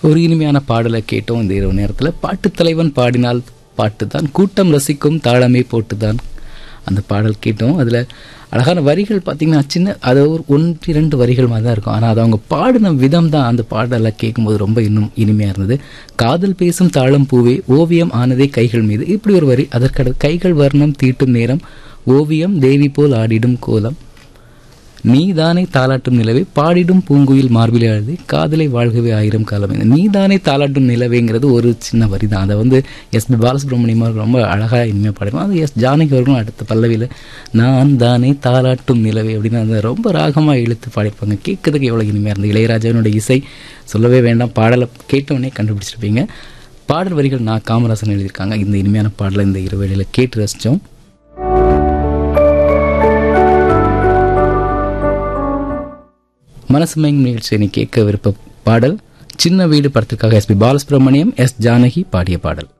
ஒரு இனிமையான பாடலை கேட்டோம் இந்த இரவு நேரத்தில் பாட்டுத் தலைவன் பாடினால் பாட்டு தான் கூட்டம் ரசிக்கும் தாளமே போட்டுதான் அந்த பாடல் கேட்டோம் அதில் அழகான வரிகள் பார்த்தீங்கன்னா சின்ன அது ஒரு ஒன்று இரண்டு வரிகள் மாதிரி தான் இருக்கும் ஆனால் அது அவங்க பாடின விதம் தான் அந்த பாடலை கேட்கும்போது ரொம்ப இன்னும் இனிமையாக இருந்தது காதல் பேசும் தாளம் பூவே ஓவியம் ஆனதே கைகள் மீது இப்படி ஒரு வரி அதற்கடுத்து கைகள் வர்ணம் தீட்டும் நேரம் ஓவியம் தேவி போல் ஆடிடும் கோலம் நீதானே தாலாட்டும் நிலவே பாடிடும் பூங்குயில் மார்பில் எழுதி காதலை வாழ்கவே ஆயிரம் காலம் இந்த நீதானே தாலாட்டும் நிலவேங்கிறது ஒரு சின்ன வரி தான் அதை வந்து எஸ் பி பாலசுப்ரமணியம் அவர்கள் ரொம்ப அழகாக இனிமையாக பாடிருக்கோம் அது எஸ் ஜானகி அவர்களும் அடுத்த பல்லவியில் நான் தானே தாலாட்டும் நிலவே அப்படின்னு அந்த ரொம்ப ராகமாக இழுத்து பாடியிருப்பாங்க கேட்கறதுக்கு எவ்வளோ இனிமையாக இருந்தது இளையராஜாவினோட இசை சொல்லவே வேண்டாம் பாடலை கேட்டவுடனே கண்டுபிடிச்சிருப்பீங்க பாடல் வரிகள் நான் காமராசன் எழுதியிருக்காங்க இந்த இனிமையான பாடலை இந்த இருவேளையில் கேட்டு ரசித்தோம் மனசுமையும் நிகழ்ச்சியை கேட்க விருப்ப பாடல் சின்ன வீடு படத்திற்காக S P Balasubrahmanyam S Janaki பாடிய பாடல்